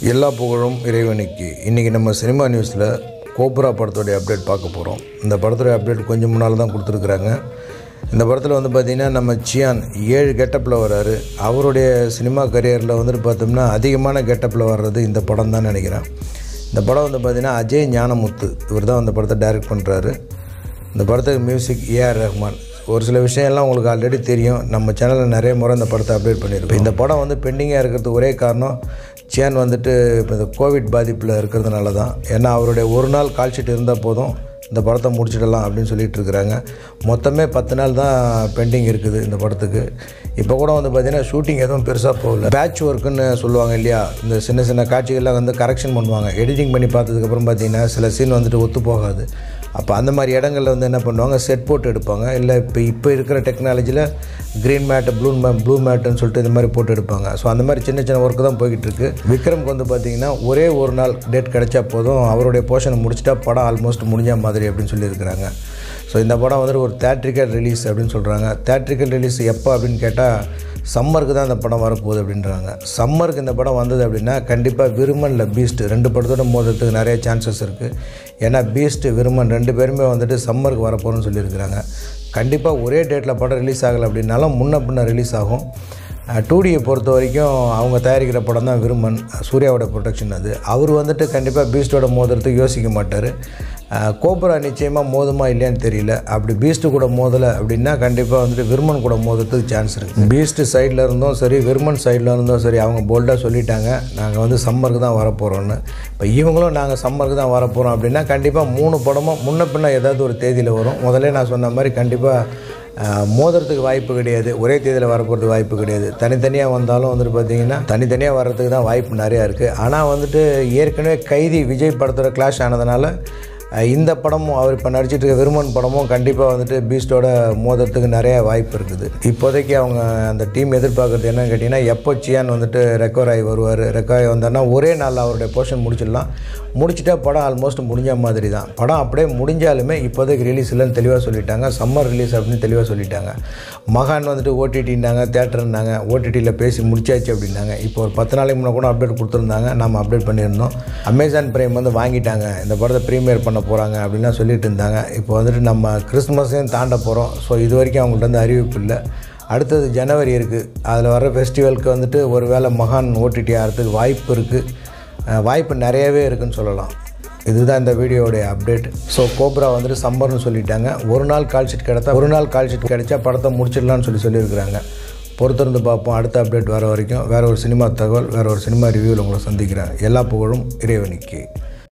எல்லா புகழும் இறைவனுக்கு இன்றைக்கி நம்ம சினிமா நியூஸில் கோப்ரா படத்தோடைய அப்டேட் பார்க்க போகிறோம் இந்த படத்தோடைய அப்டேட் கொஞ்சம் முன்னால் தான் கொடுத்துருக்குறாங்க இந்த படத்தில் வந்து பார்த்திங்கன்னா நம்ம சியான் ஏழு கெட்டப்பில் வராரு அவருடைய சினிமா கரியரில் வந்துட்டு பார்த்தோம்னா அதிகமான கெட்டப்பில் வர்றது இந்த படம் தான் நினைக்கிறேன் இந்த படம் வந்து பார்த்திங்கன்னா அஜய் ஞானமுத்து இவர் தான் அந்த படத்தை டைரக்ட் பண்ணுறாரு இந்த படத்துக்கு மியூசிக் ஏஆர் ரஹ்மான் ஒரு சில விஷயம்லாம் உங்களுக்கு ஆல்ரெடி தெரியும் நம்ம சேனலில் நிறைய முறை இந்த படத்தை அப்டேட் பண்ணியிருக்கோம் இந்த படம் வந்து பெண்டிங்காக இருக்கிறதுக்கு ஒரே காரணம் சியான் வந்துட்டு இப்போ இந்த கோவிட் பாதிப்பில் இருக்கிறதுனால தான் ஏன்னா அவருடைய ஒரு நாள் கால் ஷீட் இருந்தால் போதும் இந்த படத்தை முடிச்சிடலாம் அப்படின்னு சொல்லிட்டு இருக்கிறாங்க மொத்தமே பத்து நாள் தான் பெண்டிங் இருக்குது இந்த படத்துக்கு இப்போ கூட வந்து பார்த்திங்கன்னா ஷூட்டிங் எதுவும் பெருசாக போகல பேட்ச் ஒர்க்குன்னு சொல்லுவாங்க இல்லையா இந்த சின்ன சின்ன காட்சிகள்லாம் வந்து கரெக்ஷன் பண்ணுவாங்க எடிட்டிங் பண்ணி பார்த்ததுக்கப்புறம் பார்த்திங்கன்னா சில சீன் வந்துட்டு ஒத்து போகாது அப்போ அந்த மாதிரி இடங்களில் வந்து என்ன பண்ணுவாங்க செட் போட்டு எடுப்பாங்க இல்லை இப்போ இப்போ இருக்கிற டெக்னாலஜியில் க்ரீன் மேட் ப்ளூ மே ப்ளூ மேட்டுன்னு சொல்லிட்டு இந்த மாதிரி போட்டு எடுப்பாங்க ஸோ அந்த மாதிரி சின்ன சின்ன ஒர்க்கு தான் போய்கிட்டு இருக்கு விக்ரம்க்கு வந்து பார்த்திங்கன்னா ஒரே ஒரு நாள் டேட் கிடைச்சா போதும் அவருடைய போர்ஷனை முடிச்சிட்டா படம் ஆல்மோஸ்ட் முடிஞ்ச மாதிரி அப்படின்னு சொல்லியிருக்கிறாங்க ஸோ இந்த படம் வந்துட்டு ஒரு தேட்ரிக்கல் ரிலீஸ் அப்படின்னு சொல்கிறாங்க தேட்ரிக்கல் ரிலீஸ் எப்போ அப்படின்னு கேட்டால் சம்மருக்கு தான் இந்த படம் வரப்போகுது அப்படின்றாங்க சம்மருக்கு இந்த படம் வந்தது அப்படின்னா கண்டிப்பாக விருமன் இல்லை பீஸ்ட் ரெண்டு படத்தோட மோதுறதுக்கு நிறைய சான்சஸ் இருக்குது ஏன்னா பீஸ்ட் விருமன் ரெண்டு பேருமே வந்துட்டு சம்மருக்கு வரப்போகிறோன்னு சொல்லியிருக்கிறாங்க கண்டிப்பாக ஒரே டேட்டில் படம் ரிலீஸ் ஆகலை அப்படின்னாலும் முன்ன பின்ன ரிலீஸ் ஆகும் டூ டியை பொறுத்த வரைக்கும் அவங்க தயாரிக்கிற படம் தான் விருமன் சூர்யாவோட ப்ரொடக்ஷன் அது அவர் வந்துட்டு கண்டிப்பாக பீஸ்டோட மோதுறதுக்கு யோசிக்க மாட்டார் கோபுரா நிச்சயமாக மோதுமா இல்லையான்னு தெரியல அப்படி பீஸ்ட்டு கூட மோதலை அப்படின்னா கண்டிப்பாக வந்துட்டு விருமன் கூட மோதுறதுக்கு சான்ஸ் இருக்குது பீஸ்ட் சைடில் இருந்தும் சரி விருமன் சைடில் இருந்தும் சரி அவங்க போல்டாக சொல்லிட்டாங்க நாங்கள் வந்து சம்மருக்கு தான் வரப்போகிறோன்னு இப்போ இவங்களும் நாங்கள் சம்மருக்கு தான் வரப்போகிறோம் அப்படின்னா கண்டிப்பாக மூணு படமும் முன்ன பின்ன ஏதாவது ஒரு தேதியில் வரும் முதல்ல நான் சொன்ன மாதிரி கண்டிப்பாக மோதுறதுக்கு வாய்ப்பு கிடையாது ஒரே தேதியில் வரப்போகிறதுக்கு வாய்ப்பு கிடையாது தனித்தனியாக வந்தாலும் வந்துட்டு பார்த்தீங்கன்னா தனித்தனியாக வர்றதுக்கு தான் வாய்ப்பு நிறையா இருக்குது ஆனால் வந்துட்டு ஏற்கனவே கைதி விஜய் படத்தோட கிளாஷ் ஆனதுனால இந்த படமும் அவர் இப்போ நடிச்சிட்டு இருக்க விருமன் படமும் கண்டிப்பாக வந்துட்டு பீஸ்டோட மோதுறதுக்கு நிறைய வாய்ப்பு இருக்குது இப்போதைக்கு அவங்க அந்த டீம் எதிர்பார்க்குறது என்னன்னு கேட்டிங்கன்னா எப்போ சியான் வந்துட்டு ரெக்கவர் ஆகி வருவார் ரெக்கவர் ஆகி வந்தார்னா ஒரே நாளில் அவருடைய போர்ஷன் முடிச்சிடலாம் முடிச்சிட்டா படம் ஆல்மோஸ்ட் முடிஞ்ச மாதிரி தான் படம் அப்படியே முடிஞ்சாலுமே இப்போதைக்கு ரிலீஸ் இல்லைன்னு தெளிவாக சொல்லிட்டாங்க சம்மர் ரிலீஸ் அப்படின்னு தெளிவாக சொல்லிட்டாங்க மகான் வந்துட்டு ஓடிடின்னாங்க தேட்டர்னாங்க ஓடிடியில் பேசி முடிச்சாச்சு அப்படின்னாங்க இப்போ ஒரு பத்து நாளைக்கு முன்னே கூட அப்டேட் கொடுத்துருந்தாங்க நம்ம அப்டேட் பண்ணியிருந்தோம் அமேசான் பிரைம் வந்து வாங்கிட்டாங்க இந்த படத்தை ப்ரீமியர் பண்ண போகிறாங்க அப்படின்லாம் சொல்லிட்டு இருந்தாங்க இப்போ வந்துட்டு நம்ம கிறிஸ்மஸையும் தாண்ட போகிறோம் ஸோ இது வரைக்கும் அவங்கள்ட்ட வந்து அறிவிப்பு இல்லை அடுத்தது ஜனவரி இருக்குது அதில் வர ஃபெஸ்டிவலுக்கு வந்துட்டு ஒரு வேளை மகான் ஓடிடி ஆகிறதுக்கு வாய்ப்பு இருக்குது வாய்ப்பு நிறையவே இருக்குதுன்னு சொல்லலாம் இதுதான் இந்த வீடியோடைய அப்டேட் ஸோ கோப்ரா வந்துட்டு சம்மர்னு சொல்லிட்டாங்க ஒரு நாள் கால் ஷீட் கிடைத்தா ஒரு நாள் கால் ஷீட் கிடைச்சா படத்தை முடிச்சிடலான்னு சொல்லி சொல்லியிருக்கிறாங்க பொறுத்திருந்து பார்ப்போம் அடுத்த அப்டேட் வர வரைக்கும் வேறு ஒரு சினிமா தகவல் வேறு ஒரு சினிமா ரிவ்யூவில் உங்களை சந்திக்கிறேன் எல்லா புகழும் இறைவனுக்கு